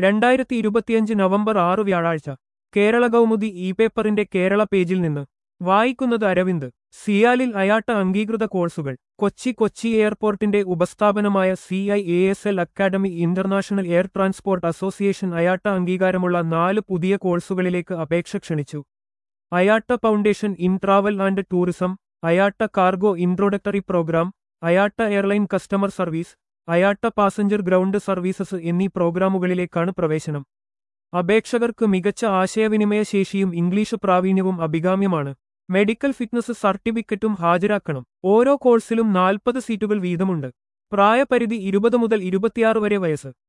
രണ്ടായിരത്തി ഇരുപത്തിയഞ്ച് നവംബർ ആറ് വ്യാഴാഴ്ച കേരള കൗമുദി ഇ പേപ്പറിന്റെ കേരള പേജിൽ നിന്ന് വായിക്കുന്നത് അരവിന്ദ് സിയാലിൽ അയാട്ട അംഗീകൃത കോഴ്സുകൾ കൊച്ചി കൊച്ചി എയർപോർട്ടിന്റെ ഉപസ്ഥാപനമായ C I A S L academy international air transport association IATA അംഗീകാരമുള്ള നാല് പുതിയ കോഴ്സുകളിലേക്ക് അപേക്ഷ ക്ഷണിച്ചു IATA foundation in travel and tourism IATA cargo introductory program IATA airline customer service IATA passenger ground services എന്നീ പ്രോഗ്രാമുകളിലേക്കാണ് പ്രവേശനം അപേക്ഷകർക്ക് മികച്ച ആശയവിനിമയ ശേഷിയും ഇംഗ്ലീഷ് പ്രാവീണ്യവും അഭികാമ്യമാണ് മെഡിക്കൽ ഫിറ്റ്നസ് സർട്ടിഫിക്കറ്റും ഹാജരാക്കണം ഓരോ കോഴ്സിലും നാൽപ്പത് സീറ്റുകൾ വീതമുണ്ട് പ്രായപരിധി ഇരുപത് മുതൽ ഇരുപത്തിയാറ് വരെ വയസ്സ്